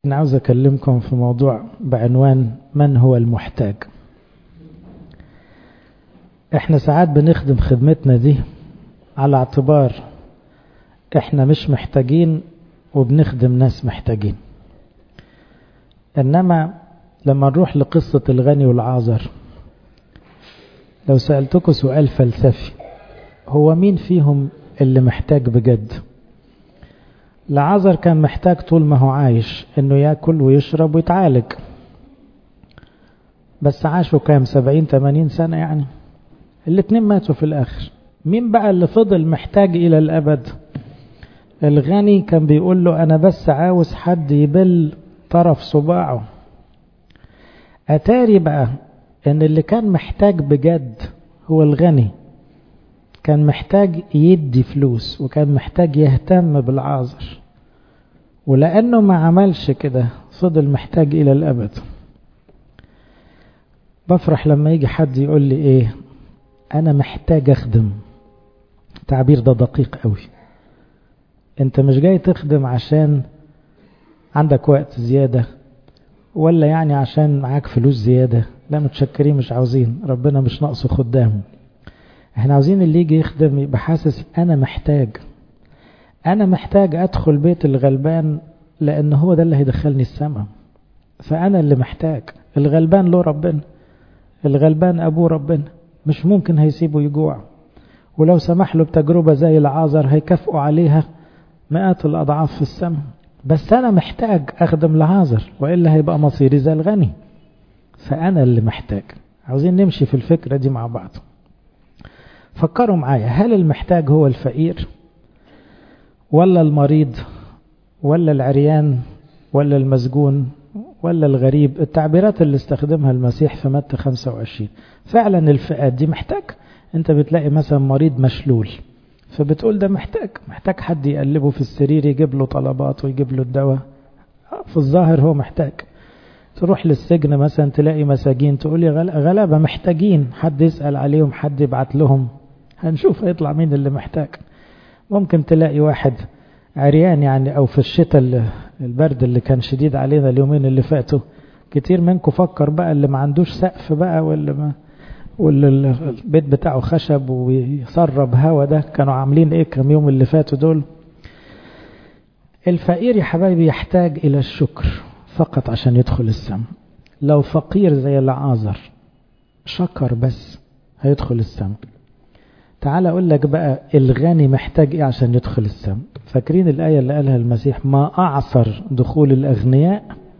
أنا عاوز أكلمكم في موضوع بعنوان من هو المحتاج احنا ساعات بنخدم خدمتنا دي على اعتبار احنا مش محتاجين وبنخدم ناس محتاجين انما لما نروح لقصة الغني والعازر لو سألتكم سؤال فلسفي هو مين فيهم اللي محتاج بجد لعازر كان محتاج طول ما هو عايش انه ياكل ويشرب ويتعالج بس عاشوا كام سبعين تمانين سنة يعني الاتنين ماتوا في الاخر مين بقى اللي فضل محتاج الى الابد الغني كان بيقول له انا بس عاوز حد يبل طرف صباعه اتاري بقى ان اللي كان محتاج بجد هو الغني كان محتاج يدي فلوس وكان محتاج يهتم بالعازر ولانه ما عملش كده فضل محتاج الى الابد بفرح لما يجي حد يقول لي ايه انا محتاج اخدم التعبير ده دقيق قوي انت مش جاي تخدم عشان عندك وقت زيادة ولا يعني عشان معاك فلوس زيادة لا متشكرين مش عاوزين ربنا مش ناقصه خدام احنا عاوزين اللي يجي يخدم يبقى حاسس انا محتاج انا محتاج ادخل بيت الغلبان لان هو ده اللي هيدخلني السماء فانا اللي محتاج الغلبان له ربنا الغلبان ابوه ربنا مش ممكن هيسيبه يجوع ولو سمح له بتجربة زي العازر هيكافئوا عليها مئات الأضعاف في السماء بس أنا محتاج أخدم العازر وإلا هيبقى مصيري زي الغني فأنا اللي محتاج عاوزين نمشي في الفكرة دي مع بعض فكروا معايا هل المحتاج هو الفقير ولا المريض ولا العريان ولا المسجون ولا الغريب التعبيرات اللي استخدمها المسيح في متى 25 فعلا الفئات دي محتاج انت بتلاقي مثلا مريض مشلول فبتقول ده محتاج محتاج حد يقلبه في السرير يجيب له طلبات ويجيب له الدواء في الظاهر هو محتاج تروح للسجن مثلا تلاقي مساجين تقول لي غلابة محتاجين حد يسأل عليهم حد يبعت لهم هنشوف هيطلع مين اللي محتاج ممكن تلاقي واحد عريان يعني او في الشتاء البرد اللي كان شديد علينا اليومين اللي فاتوا كتير منكم فكر بقى اللي ما عندوش سقف بقى واللي ما واللي البيت بتاعه خشب ويسرب هوا ده كانوا عاملين ايه كم يوم اللي فاتوا دول الفقير يا حبايبي يحتاج الى الشكر فقط عشان يدخل السماء لو فقير زي العازر شكر بس هيدخل السماء تعال اقول لك بقى الغني محتاج ايه عشان يدخل السماء فاكرين الايه اللي قالها المسيح ما اعصر دخول الاغنياء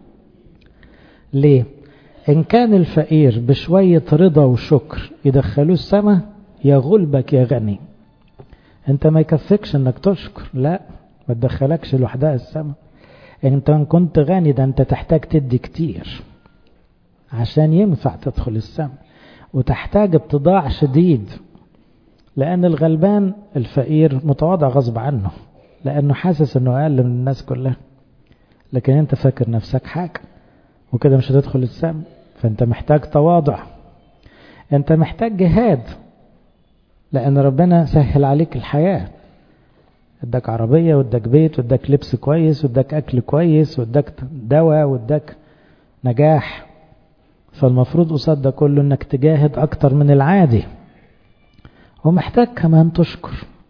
ليه إن كان الفقير بشوية رضا وشكر يدخلوه السماء يا غلبك يا غني انت ما يكفكش انك تشكر لا ما تدخلكش لوحدها السماء انت ان كنت غني ده انت تحتاج تدي كتير عشان ينفع تدخل السماء وتحتاج اتضاع شديد لان الغلبان الفقير متواضع غصب عنه لانه حاسس انه اقل من الناس كلها لكن انت فاكر نفسك حاجه وكده مش هتدخل السماء فانت محتاج تواضع انت محتاج جهاد لان ربنا سهل عليك الحياة اداك عربية واداك بيت واداك لبس كويس واداك اكل كويس واداك دواء واداك نجاح فالمفروض قصاد ده كله انك تجاهد اكتر من العادي ومحتاج كمان تشكر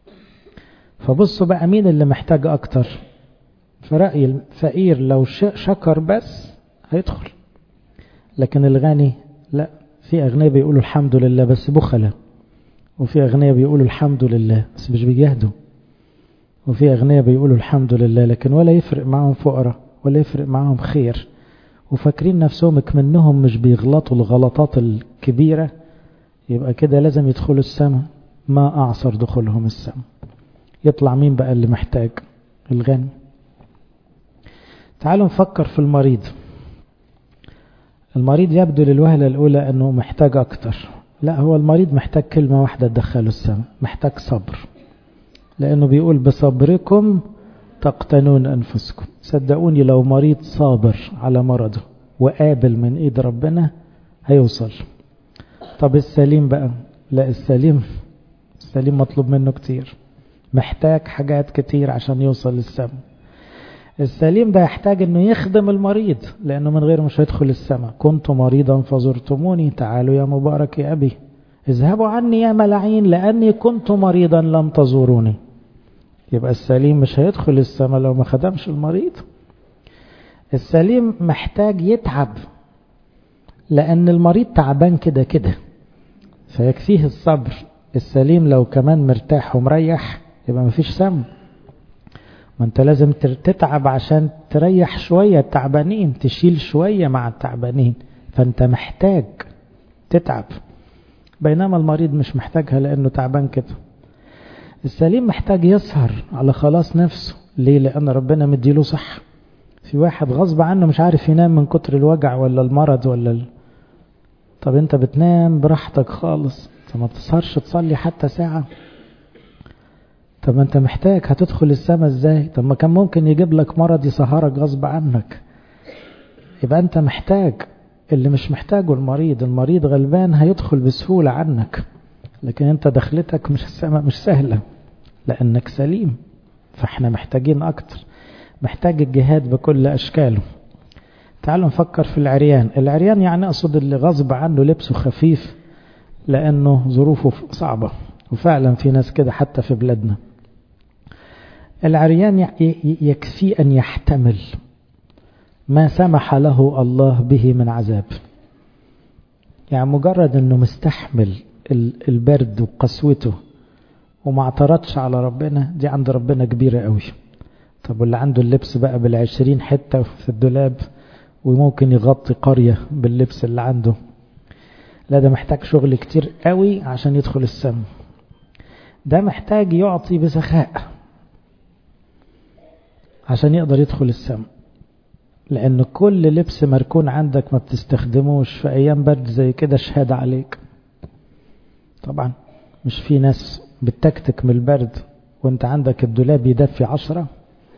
فبصوا بقى مين اللي محتاج اكتر في رأي الفقير لو شكر بس هيدخل لكن الغني لا في أغنياء بيقولوا الحمد لله بس بخلة وفي أغنياء بيقولوا الحمد لله بس مش بيجاهدوا وفي أغنياء بيقولوا الحمد لله لكن ولا يفرق معهم فقراء ولا يفرق معهم خير وفاكرين نفسهم منهم مش بيغلطوا الغلطات الكبيرة يبقى كده لازم يدخلوا السماء ما أعصر دخولهم السماء يطلع مين بقى اللي محتاج الغني تعالوا نفكر في المريض المريض يبدو للوهلة الأولى أنه محتاج أكتر لا هو المريض محتاج كلمة واحدة تدخله السماء محتاج صبر لأنه بيقول بصبركم تقتنون أنفسكم صدقوني لو مريض صابر على مرضه وقابل من إيد ربنا هيوصل طب السليم بقى لا السليم السليم مطلوب منه كتير محتاج حاجات كتير عشان يوصل للسماء السليم ده يحتاج انه يخدم المريض لانه من غيره مش هيدخل السماء كنت مريضا فزرتموني تعالوا يا مبارك يا ابي اذهبوا عني يا ملعين لاني كنت مريضا لم تزوروني يبقى السليم مش هيدخل السماء لو ما خدمش المريض السليم محتاج يتعب لان المريض تعبان كده كده فيكفيه الصبر السليم لو كمان مرتاح ومريح يبقى مفيش سم ما انت لازم تتعب عشان تريح شوية التعبانين تشيل شوية مع التعبانين فانت محتاج تتعب بينما المريض مش محتاجها لانه تعبان كده السليم محتاج يسهر على خلاص نفسه ليه لان ربنا مديله صح في واحد غصب عنه مش عارف ينام من كتر الوجع ولا المرض ولا ال... طب انت بتنام براحتك خالص انت ما بتسهرش تصلي حتى ساعة طب انت محتاج هتدخل السماء ازاي طب ما كان ممكن يجيب لك مرض يسهرك غصب عنك يبقى انت محتاج اللي مش محتاجه المريض المريض غلبان هيدخل بسهولة عنك لكن انت دخلتك مش السماء مش سهلة لانك سليم فاحنا محتاجين اكتر محتاج الجهاد بكل اشكاله تعالوا نفكر في العريان العريان يعني اقصد اللي غصب عنه لبسه خفيف لانه ظروفه صعبة وفعلا في ناس كده حتى في بلادنا العريان يكفي ان يحتمل ما سمح له الله به من عذاب يعني مجرد انه مستحمل البرد وقسوته وما اعترضش على ربنا دي عند ربنا كبيرة قوي طب واللي عنده اللبس بقى بالعشرين حتة في الدولاب وممكن يغطي قرية باللبس اللي عنده لا ده محتاج شغل كتير قوي عشان يدخل السم ده محتاج يعطي بسخاء عشان يقدر يدخل السم لأن كل لبس مركون عندك ما بتستخدموش في أيام برد زي كده شهادة عليك طبعا مش في ناس بتكتك من البرد وانت عندك الدولاب يدفي عشرة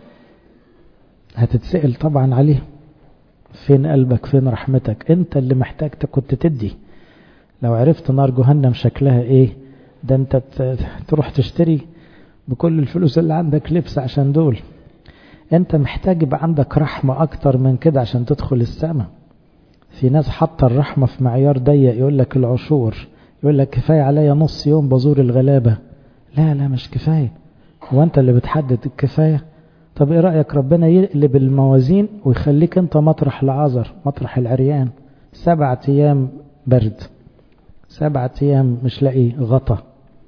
هتتسأل طبعا عليه فين قلبك فين رحمتك انت اللي محتاج كنت تدي لو عرفت نار جهنم شكلها ايه ده انت تروح تشتري بكل الفلوس اللي عندك لبس عشان دول انت محتاج يبقى عندك رحمة اكتر من كده عشان تدخل السماء في ناس حاطه الرحمة في معيار ضيق يقول لك العشور يقول لك كفاية عليا نص يوم بزور الغلابة لا لا مش كفاية هو انت اللي بتحدد الكفاية طب ايه رأيك ربنا يقلب الموازين ويخليك انت مطرح العذر مطرح العريان سبعة ايام برد سبعة ايام مش لاقي غطا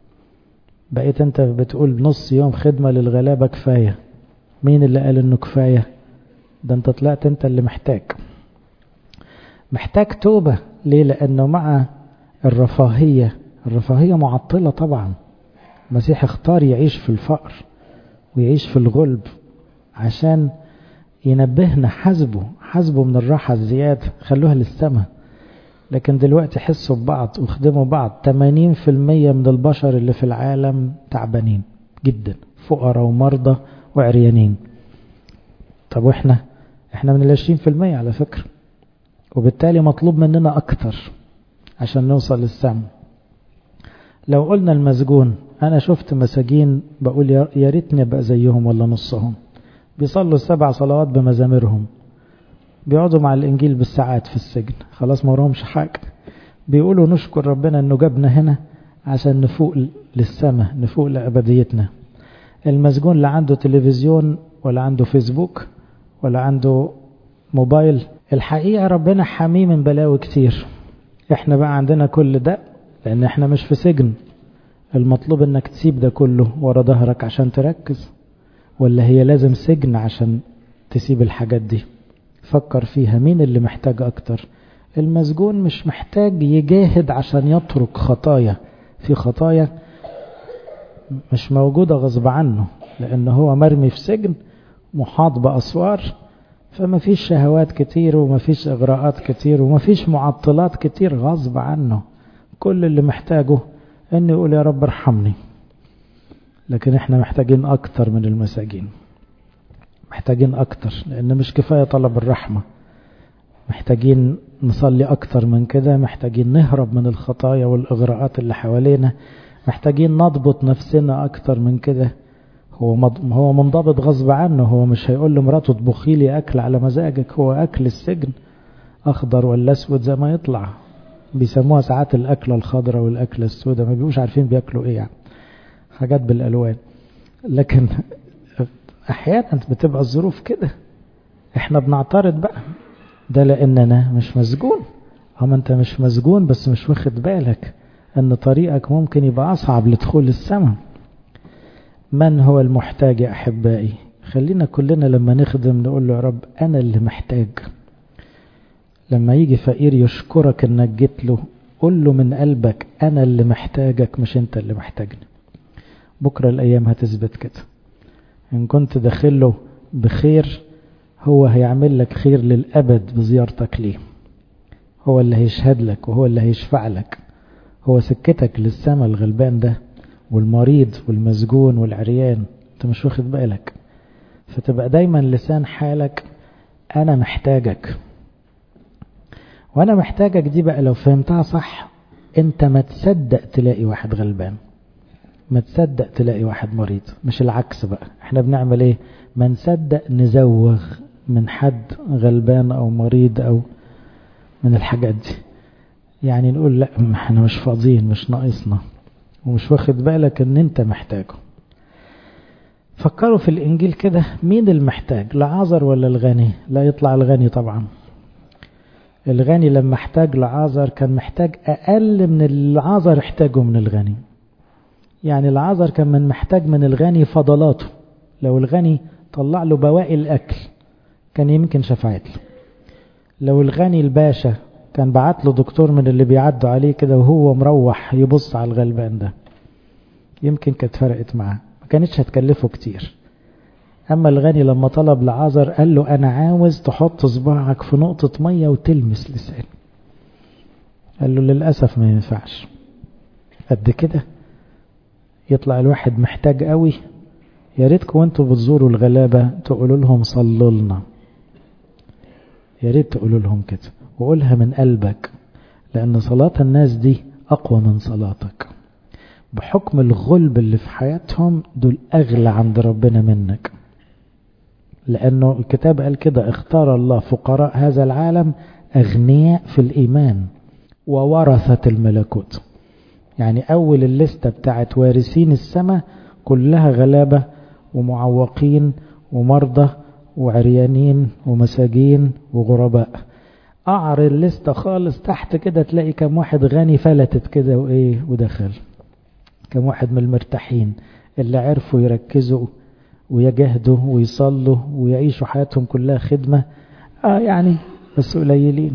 بقيت انت بتقول نص يوم خدمة للغلابة كفاية مين اللي قال انه كفاية ده انت طلعت انت اللي محتاج محتاج توبة ليه لانه مع الرفاهية الرفاهية معطلة طبعا المسيح اختار يعيش في الفقر ويعيش في الغلب عشان ينبهنا حسبه حسبه من الراحة الزيادة خلوها للسماء لكن دلوقتي حسوا ببعض واخدموا بعض 80% من البشر اللي في العالم تعبانين جدا فقراء ومرضى وعريانين طب واحنا احنا من العشرين في المية على فكرة وبالتالي مطلوب مننا اكتر عشان نوصل للسم لو قلنا المسجون انا شفت مساجين بقول يا ريتني ابقى زيهم ولا نصهم بيصلوا السبع صلوات بمزاميرهم بيقعدوا مع الانجيل بالساعات في السجن خلاص ما وراهمش حاجه بيقولوا نشكر ربنا انه جابنا هنا عشان نفوق للسماء نفوق لابديتنا المسجون لا عنده تلفزيون ولا عنده فيسبوك ولا عنده موبايل الحقيقه ربنا حاميه من بلاوي كتير احنا بقى عندنا كل ده لان احنا مش في سجن المطلوب انك تسيب ده كله ورا ظهرك عشان تركز ولا هي لازم سجن عشان تسيب الحاجات دي فكر فيها مين اللي محتاج اكتر المسجون مش محتاج يجاهد عشان يترك خطايا في خطايا مش موجودة غصب عنه لان هو مرمي في سجن محاط بأسوار فما فيش شهوات كتير وما فيش اغراءات كتير وما فيش معطلات كتير غصب عنه كل اللي محتاجه انه يقول يا رب ارحمني لكن احنا محتاجين اكتر من المساجين محتاجين اكتر لان مش كفاية طلب الرحمة محتاجين نصلي اكتر من كده محتاجين نهرب من الخطايا والاغراءات اللي حوالينا محتاجين نضبط نفسنا اكتر من كده هو مض... هو منضبط غصب عنه هو مش هيقول لمراته اطبخي لي اكل على مزاجك هو اكل السجن اخضر ولا اسود زي ما يطلع بيسموها ساعات الاكله الخضراء والاكله السوداء ما بيبقوش عارفين بياكلوا ايه يعني حاجات بالالوان لكن احيانا بتبقى الظروف كده احنا بنعترض بقى ده لاننا مش مسجون اما انت مش مسجون بس مش واخد بالك ان طريقك ممكن يبقى اصعب لدخول السماء من هو المحتاج يا احبائي خلينا كلنا لما نخدم نقول له يا رب انا اللي محتاج لما يجي فقير يشكرك انك جيت له قول له من قلبك انا اللي محتاجك مش انت اللي محتاجني بكرة الايام هتثبت كده ان كنت داخله بخير هو هيعمل لك خير للابد بزيارتك ليه هو اللي هيشهد لك وهو اللي هيشفع لك هو سكتك للسماء الغلبان ده والمريض والمسجون والعريان انت مش واخد بالك فتبقى دايما لسان حالك انا محتاجك وانا محتاجك دي بقى لو فهمتها صح انت ما تصدق تلاقي واحد غلبان ما تصدق تلاقي واحد مريض مش العكس بقى احنا بنعمل ايه ما نصدق نزوغ من حد غلبان او مريض او من الحاجات دي يعني نقول لا احنا مش فاضيين مش ناقصنا ومش واخد بالك ان انت محتاجه فكروا في الانجيل كده مين المحتاج لعازر ولا الغني لا يطلع الغني طبعا الغني لما احتاج لعازر كان محتاج اقل من العازر احتاجه من الغني يعني العازر كان من محتاج من الغني فضلاته لو الغني طلع له بواقي الاكل كان يمكن شفعت له لو الغني الباشا كان بعت له دكتور من اللي بيعدوا عليه كده وهو مروح يبص على الغلبان ده يمكن كانت فرقت معاه ما كانتش هتكلفه كتير أما الغني لما طلب لعازر قال له أنا عاوز تحط صباعك في نقطة مية وتلمس لساني قال له للأسف ما ينفعش قد كده يطلع الواحد محتاج قوي يا ريتكم وانتوا بتزوروا الغلابة تقولوا لهم صلوا لنا يا ريت تقولوا لهم كده وقولها من قلبك لأن صلاة الناس دي أقوى من صلاتك بحكم الغلب اللي في حياتهم دول أغلى عند ربنا منك لأنه الكتاب قال كده اختار الله فقراء هذا العالم أغنياء في الإيمان وورثة الملكوت يعني أول الليستة بتاعت وارثين السماء كلها غلابة ومعوقين ومرضى وعريانين ومساجين وغرباء أعر الليستة خالص تحت كده تلاقي كم واحد غني فلتت كده وإيه ودخل كم واحد من المرتاحين اللي عرفوا يركزوا ويجاهدوا ويصلوا ويعيشوا حياتهم كلها خدمة آه يعني بس قليلين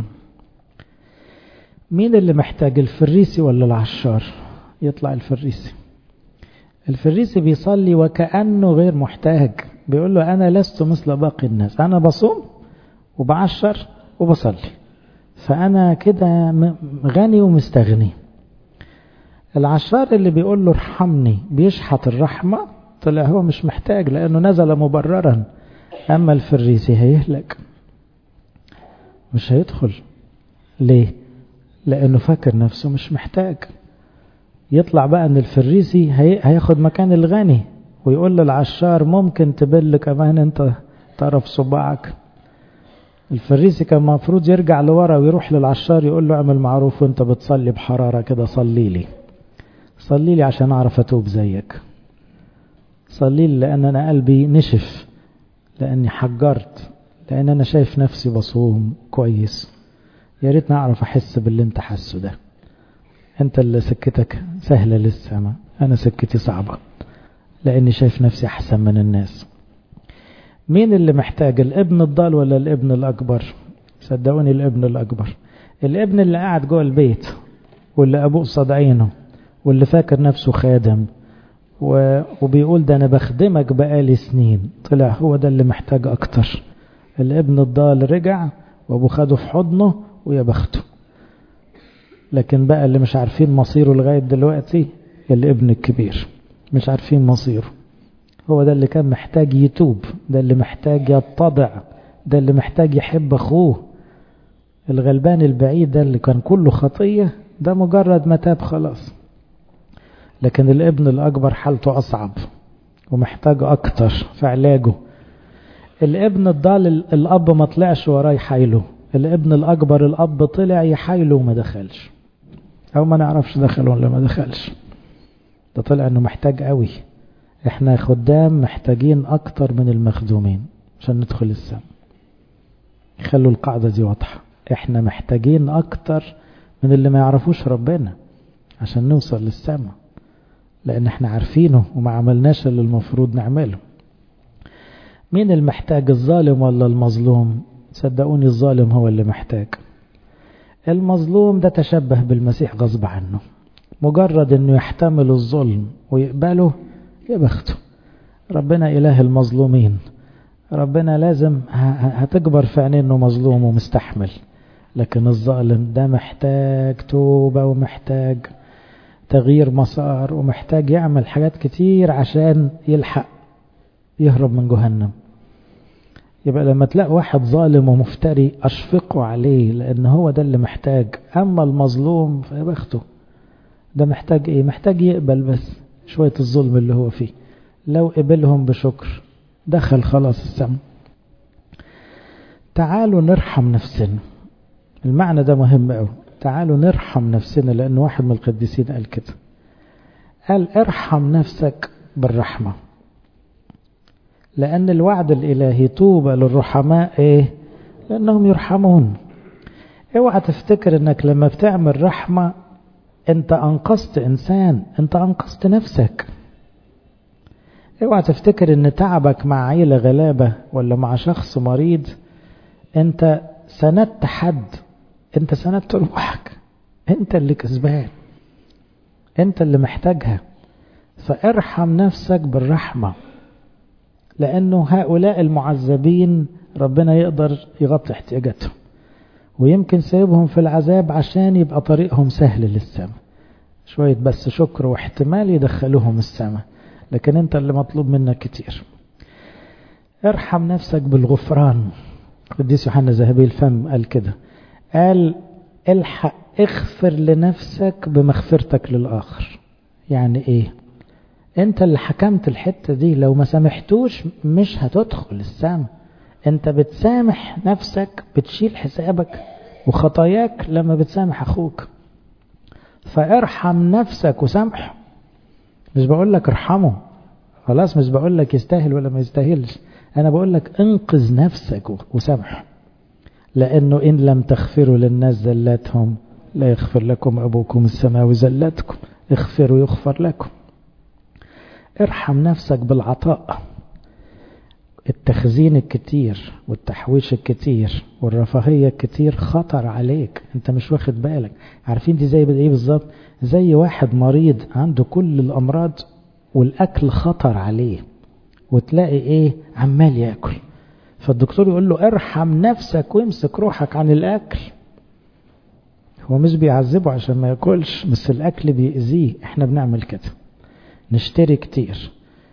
مين اللي محتاج الفريسي ولا العشار يطلع الفريسي الفريسي بيصلي وكأنه غير محتاج بيقول له أنا لست مثل باقي الناس أنا بصوم وبعشر وبصلي فأنا كده غني ومستغني العشار اللي بيقول له ارحمني بيشحت الرحمة طلع هو مش محتاج لأنه نزل مبررا أما الفريسي هيهلك مش هيدخل ليه لأنه فاكر نفسه مش محتاج يطلع بقى أن الفريسي هياخد مكان الغني ويقول للعشار ممكن تبل كمان انت طرف صباعك الفريسي كان المفروض يرجع لورا ويروح للعشار يقول له اعمل معروف وانت بتصلي بحرارة كده صلي لي صلي لي عشان اعرف اتوب زيك صلي لي لان انا قلبي نشف لاني حجرت لان انا شايف نفسي بصوم كويس يا ريتني اعرف احس باللي انت حاسه ده انت اللي سكتك سهلة للسماء انا سكتي صعبة لاني شايف نفسي احسن من الناس مين اللي محتاج الابن الضال ولا الابن الاكبر صدقوني الابن الاكبر الابن اللي قاعد جوه البيت واللي ابوه قصاد عينه واللي فاكر نفسه خادم و... وبيقول ده انا بخدمك بقالي سنين طلع هو ده اللي محتاج اكتر الابن الضال رجع وابوه خده في حضنه ويا بخته لكن بقى اللي مش عارفين مصيره لغاية دلوقتي الابن الكبير مش عارفين مصيره هو ده اللي كان محتاج يتوب ده اللي محتاج يتضع ده اللي محتاج يحب أخوه الغلبان البعيد ده اللي كان كله خطية ده مجرد ما تاب خلاص لكن الابن الأكبر حالته أصعب ومحتاج أكتر في علاجه الابن الضال الأب ما طلعش وراه يحايله الابن الأكبر الأب طلع يحايله وما دخلش أو ما نعرفش دخل ولا ما دخلش ده طلع أنه محتاج قوي احنا خدام محتاجين أكتر من المخدومين عشان ندخل السماء خلوا القاعدة دي واضحة احنا محتاجين أكتر من اللي ما يعرفوش ربنا عشان نوصل للسماء لأن احنا عارفينه وما عملناش اللي المفروض نعمله مين المحتاج الظالم ولا المظلوم صدقوني الظالم هو اللي محتاج المظلوم ده تشبه بالمسيح غصب عنه مجرد انه يحتمل الظلم ويقبله يا بخته ربنا اله المظلومين ربنا لازم هتكبر في عينيه انه مظلوم ومستحمل لكن الظالم ده محتاج توبة ومحتاج تغيير مسار ومحتاج يعمل حاجات كتير عشان يلحق يهرب من جهنم يبقى لما تلاقي واحد ظالم ومفتري أشفقوا عليه لأن هو ده اللي محتاج أما المظلوم فيا بخته ده محتاج إيه محتاج يقبل بس شوية الظلم اللي هو فيه لو قبلهم بشكر دخل خلاص السم تعالوا نرحم نفسنا المعنى ده مهم قوي تعالوا نرحم نفسنا لأن واحد من القديسين قال كده قال ارحم نفسك بالرحمة لأن الوعد الإلهي طوبى للرحماء إيه لأنهم يرحمون اوعى تفتكر انك لما بتعمل رحمة انت انقذت انسان انت انقذت نفسك اوعى تفتكر ان تعبك مع عيلة غلابة ولا مع شخص مريض انت سندت حد انت سندت روحك انت اللي كسبان انت اللي محتاجها فارحم نفسك بالرحمة لانه هؤلاء المعذبين ربنا يقدر يغطي احتياجاتهم ويمكن سايبهم في العذاب عشان يبقى طريقهم سهل للسماء شوية بس شكر واحتمال يدخلوهم السماء لكن انت اللي مطلوب منك كتير ارحم نفسك بالغفران قديس يوحنا ذهبي الفم قال كده قال الحق اغفر لنفسك بمغفرتك للآخر يعني ايه انت اللي حكمت الحتة دي لو ما سامحتوش مش هتدخل السماء انت بتسامح نفسك بتشيل حسابك وخطاياك لما بتسامح اخوك فارحم نفسك وسامحه مش بقول لك ارحمه خلاص مش بقول لك يستاهل ولا ما يستاهلش انا بقول لك انقذ نفسك وسامحه لانه ان لم تغفروا للناس زلاتهم لا يغفر لكم ابوكم السماوي زلاتكم اغفروا يغفر لكم ارحم نفسك بالعطاء التخزين الكتير والتحويش الكتير والرفاهية الكتير خطر عليك انت مش واخد بالك عارفين دي زي ايه بالظبط زي واحد مريض عنده كل الامراض والاكل خطر عليه وتلاقي ايه عمال ياكل فالدكتور يقول له ارحم نفسك وامسك روحك عن الاكل هو مش بيعذبه عشان ما ياكلش بس الاكل بيأذيه احنا بنعمل كده نشتري كتير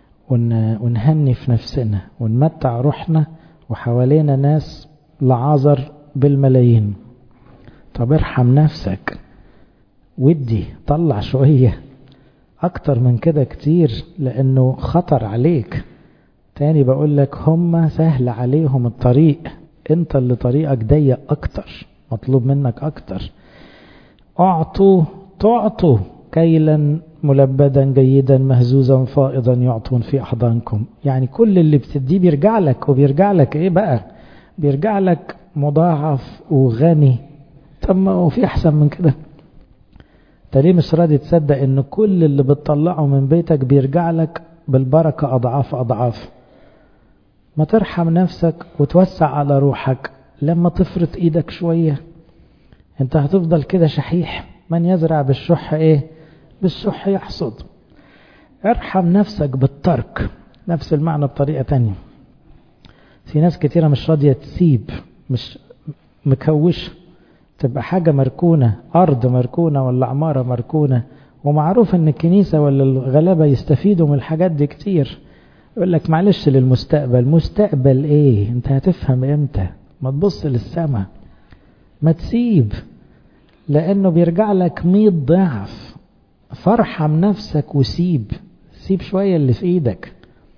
ونهني في نفسنا ونمتع روحنا وحوالينا ناس لعازر بالملايين طب ارحم نفسك ودي طلع شوية اكتر من كده كتير لانه خطر عليك تاني بقول لك هم سهل عليهم الطريق انت اللي طريقك ضيق اكتر مطلوب منك اكتر اعطوا تعطوا كيلا ملبدا جيدا مهزوزا فائضا يعطون في احضانكم يعني كل اللي بتديه بيرجع لك وبيرجع لك ايه بقى بيرجع لك مضاعف وغني طب ما هو في احسن من كده انت ليه مش راضي تصدق ان كل اللي بتطلعه من بيتك بيرجع لك بالبركة اضعاف اضعاف ما ترحم نفسك وتوسع على روحك لما تفرط ايدك شوية انت هتفضل كده شحيح من يزرع بالشح ايه بالشح يحصد ارحم نفسك بالترك نفس المعنى بطريقة تانية في ناس كتيرة مش راضية تسيب مش مكوشة تبقى حاجة مركونة أرض مركونة ولا عمارة مركونة ومعروف ان الكنيسة ولا الغلابة يستفيدوا من الحاجات دي كتير يقول لك معلش للمستقبل مستقبل ايه انت هتفهم امتى ما تبص للسماء ما تسيب لانه بيرجع لك مية ضعف فارحم نفسك وسيب سيب شوية اللي في ايدك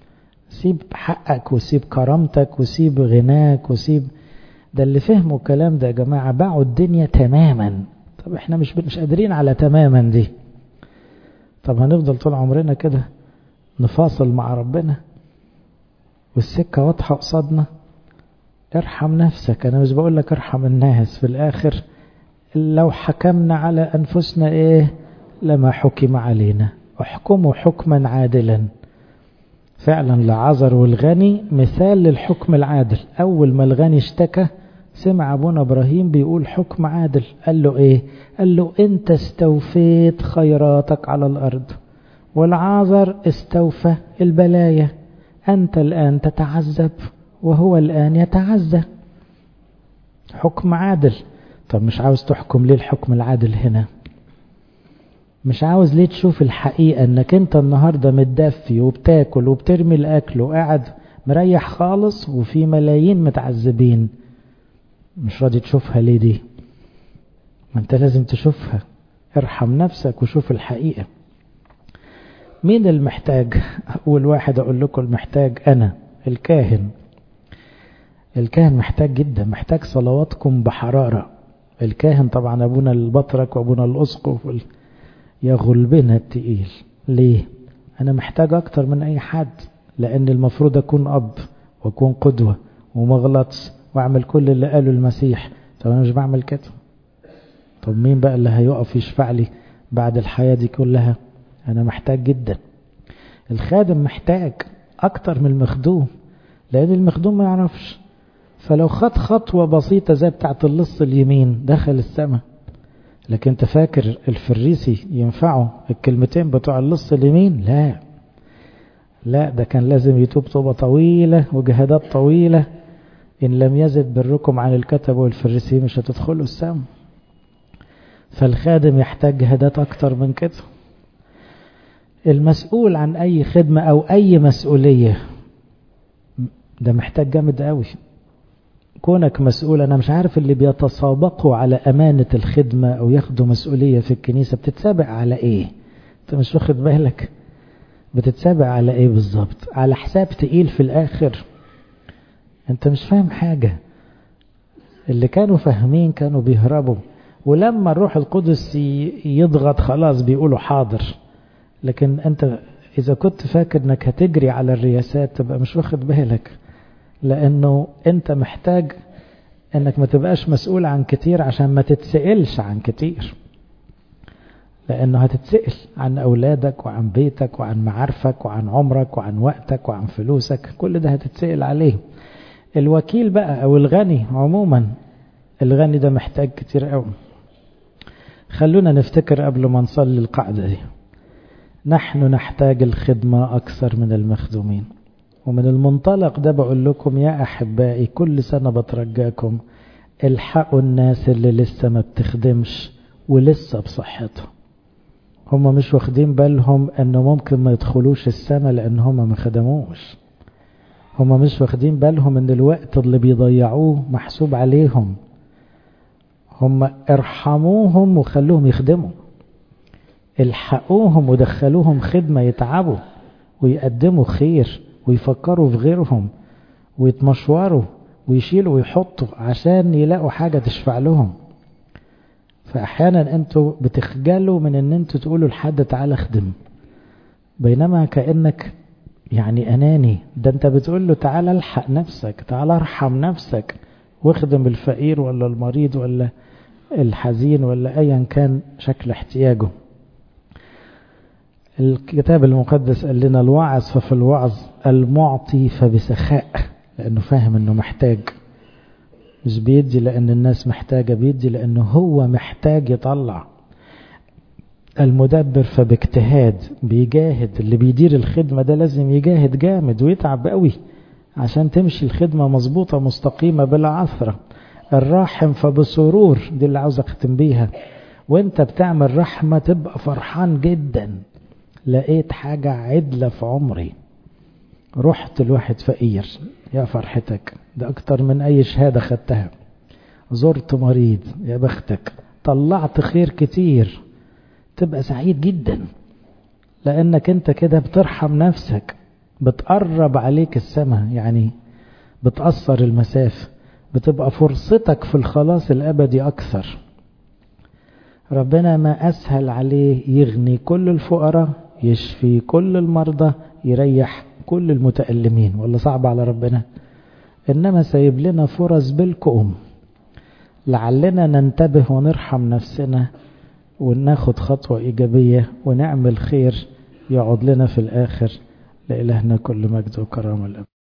سيب حقك وسيب كرامتك وسيب غناك وسيب ده اللي فهموا الكلام ده يا جماعة باعوا الدنيا تماما طب احنا مش مش قادرين على تماما دي طب هنفضل طول عمرنا كده نفاصل مع ربنا والسكة واضحة قصادنا ارحم نفسك انا مش بقول لك ارحم الناس في الاخر لو حكمنا على انفسنا ايه لما حكم علينا احكموا حكما عادلا فعلا لعذر والغني مثال للحكم العادل اول ما الغني اشتكى سمع ابونا ابراهيم بيقول حكم عادل قال له ايه قال له انت استوفيت خيراتك على الارض والعازر استوفى البلايا انت الان تتعذب وهو الان يتعزى حكم عادل طب مش عاوز تحكم ليه الحكم العادل هنا مش عاوز ليه تشوف الحقيقة انك انت النهاردة متدفي وبتاكل وبترمي الاكل وقاعد مريح خالص وفي ملايين متعذبين مش راضي تشوفها ليه دي ما انت لازم تشوفها ارحم نفسك وشوف الحقيقة مين المحتاج اول واحد اقول لكم المحتاج انا الكاهن الكاهن محتاج جدا محتاج صلواتكم بحرارة الكاهن طبعا ابونا البطرك وابونا الاسقف وال... يا غلبنا التقيل ليه انا محتاج اكتر من اي حد لان المفروض اكون اب واكون قدوة وما غلطش واعمل كل اللي قاله المسيح طب انا مش بعمل كده طب مين بقى اللي هيقف يشفع لي بعد الحياة دي كلها انا محتاج جدا الخادم محتاج اكتر من المخدوم لان المخدوم ما يعرفش فلو خد خطوة بسيطة زي بتاعة اللص اليمين دخل السماء لكن انت فاكر الفريسي ينفعه الكلمتين بتوع اللص اليمين لا لا ده كان لازم يتوب توبة طويلة وجهادات طويلة إن لم يزد بركم عن الكتب والفريسي مش هتدخلوا السماء فالخادم يحتاج جهادات أكتر من كده المسؤول عن أي خدمة أو أي مسؤولية ده محتاج جامد قوي كونك مسؤول أنا مش عارف اللي بيتسابقوا على أمانة الخدمة أو ياخدوا مسؤولية في الكنيسة بتتسابق على إيه أنت مش واخد بالك بتتسابق على إيه بالظبط على حساب تقيل في الآخر أنت مش فاهم حاجة اللي كانوا فاهمين كانوا بيهربوا ولما الروح القدس يضغط خلاص بيقولوا حاضر لكن أنت إذا كنت فاكر أنك هتجري على الرياسات تبقى مش واخد بالك لأنه أنت محتاج أنك ما تبقاش مسؤول عن كتير عشان ما تتسئلش عن كتير لأنه هتتسئل عن أولادك وعن بيتك وعن معارفك وعن عمرك وعن وقتك وعن فلوسك كل ده هتتسئل عليه الوكيل بقى أو الغني عموما الغني ده محتاج كتير قوي خلونا نفتكر قبل ما نصلي القاعدة دي نحن نحتاج الخدمة أكثر من المخدومين ومن المنطلق ده بقول لكم يا أحبائي كل سنة بترجاكم الحقوا الناس اللي لسه ما بتخدمش ولسه بصحتهم هم مش واخدين بالهم انه ممكن ما يدخلوش السنة لان هم ما خدموش هم مش واخدين بالهم ان الوقت اللي بيضيعوه محسوب عليهم هم ارحموهم وخلوهم يخدموا الحقوهم ودخلوهم خدمة يتعبوا ويقدموا خير ويفكروا في غيرهم ويتمشوروا ويشيلوا ويحطوا عشان يلاقوا حاجة تشفع لهم فأحيانا انتوا بتخجلوا من ان انتوا تقولوا لحد تعالى خدم بينما كأنك يعني أناني ده انت بتقول له تعالى الحق نفسك تعالى ارحم نفسك واخدم الفقير ولا المريض ولا الحزين ولا ايا كان شكل احتياجه الكتاب المقدس قال لنا الوعظ ففي الوعظ المعطي فبسخاء لأنه فاهم أنه محتاج مش بيدي لأن الناس محتاجة بيدي لأنه هو محتاج يطلع المدبر فباجتهاد بيجاهد اللي بيدير الخدمة ده لازم يجاهد جامد ويتعب قوي عشان تمشي الخدمة مظبوطة مستقيمة بلا عثرة الراحم فبسرور دي اللي عاوز اختم بيها وانت بتعمل رحمة تبقى فرحان جدا لقيت حاجة عدلة في عمري رحت لواحد فقير يا فرحتك ده أكتر من أي شهادة خدتها زرت مريض يا بختك طلعت خير كتير تبقى سعيد جدا لأنك أنت كده بترحم نفسك بتقرب عليك السماء يعني بتقصر المسافة بتبقى فرصتك في الخلاص الأبدي أكثر ربنا ما أسهل عليه يغني كل الفقراء يشفي كل المرضى يريح كل المتألمين ولا صعب على ربنا إنما سايب لنا فرص بالكؤم لعلنا ننتبه ونرحم نفسنا وناخد خطوة إيجابية ونعمل خير يقعد لنا في الآخر لإلهنا كل مجد وكرامة الأب